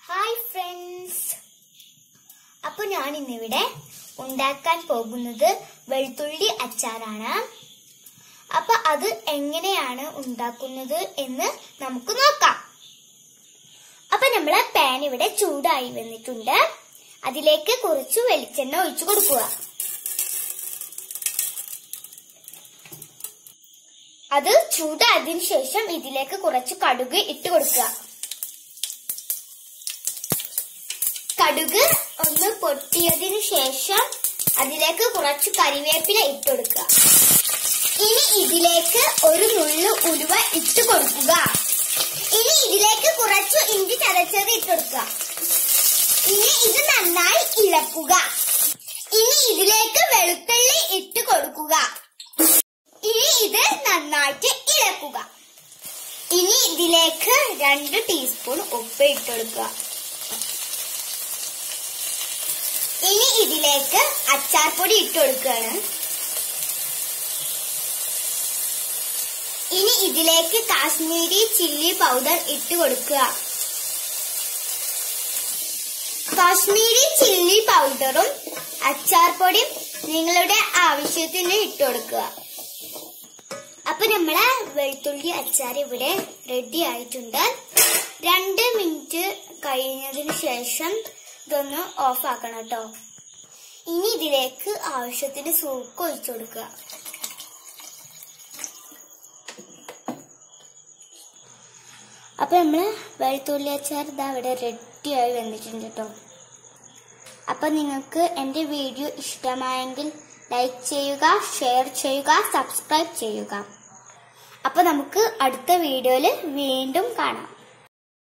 hi friends അപ്പൊ ഞാൻ ഇന്നിവിടെ ഉണ്ടാക്കാൻ പോകുന്നത് വെളുത്തുള്ളി അച്ചാറാണ് അപ്പൊ അത് എങ്ങനെയാണ് ഉണ്ടാക്കുന്നത് എന്ന് നമുക്ക് നോക്കാം അപ്പൊ നമ്മളെ പാൻ ഇവിടെ ചൂടായി വന്നിട്ടുണ്ട് അതിലേക്ക് കുറച്ച് വെളിച്ചെണ്ണ ഒഴിച്ചു കൊടുക്കുക അത് ചൂടായതിനു ശേഷം ഇതിലേക്ക് കുറച്ച് കടുക് ഇട്ട് കൊടുക്കുക കടുക് ഒന്ന് പൊട്ടിയതിനു ശേഷം അതിലേക്ക് കുറച്ച് കരിവേപ്പില ഇട്ട് കൊടുക്കുക ഇനി ഇതിലേക്ക് ഒരു നുള്ളു ഉലുവ ഇട്ട് കൊടുക്കുക ഇനി ഇതിലേക്ക് കുറച്ച് ഇഞ്ചി ചതച്ചത് ഇട്ട് കൊടുക്കുക ഇനി ഇത് നന്നായി ഇളക്കുക ഇനി ഇതിലേക്ക് വെളുത്തുള്ളി ഇട്ട് കൊടുക്കുക ഇനി ഇത് നന്നായിട്ട് ഇളക്കുക ഇനി ഇതിലേക്ക് രണ്ട് ടീസ്പൂൺ ഉപ്പ് ഇട്ട് കൊടുക്കുക ഇനി ഇതിലേക്ക് അച്ചാർ പൊടി ഇട്ട് കൊടുക്കുകയാണ് ഇനി ഇതിലേക്ക് കാശ്മീരി ചില്ലി പൗഡർ ഇട്ട് കൊടുക്കുക കാശ്മീരി ചില്ലി പൗഡറും അച്ചാർ പൊടിയും നിങ്ങളുടെ ആവശ്യത്തിന് ഇട്ട് കൊടുക്കുക അപ്പൊ നമ്മളെ വെളുത്തുള്ളി അച്ചാർ ഇവിടെ റെഡി ആയിട്ടുണ്ട് രണ്ട് മിനിറ്റ് കഴിഞ്ഞതിന് ശേഷം ഇതൊന്ന് ഓഫ് ആക്കണം കേട്ടോ ഇനി ഇതിലേക്ക് ആവശ്യത്തിന് സൂക്ക് ഒഴിച്ചു കൊടുക്കുക അപ്പൊ നമ്മള് വെളുത്തുള്ളി അച്ചാർ ഇതാ ഇവിടെ റെഡി ആയി വന്നിട്ടുണ്ട് കേട്ടോ അപ്പൊ നിങ്ങൾക്ക് എന്റെ വീഡിയോ ഇഷ്ടമായെങ്കിൽ ലൈക്ക് ചെയ്യുക ഷെയർ ചെയ്യുക സബ്സ്ക്രൈബ് ചെയ്യുക അപ്പൊ നമുക്ക് അടുത്ത വീഡിയോയിൽ വീണ്ടും കാണാം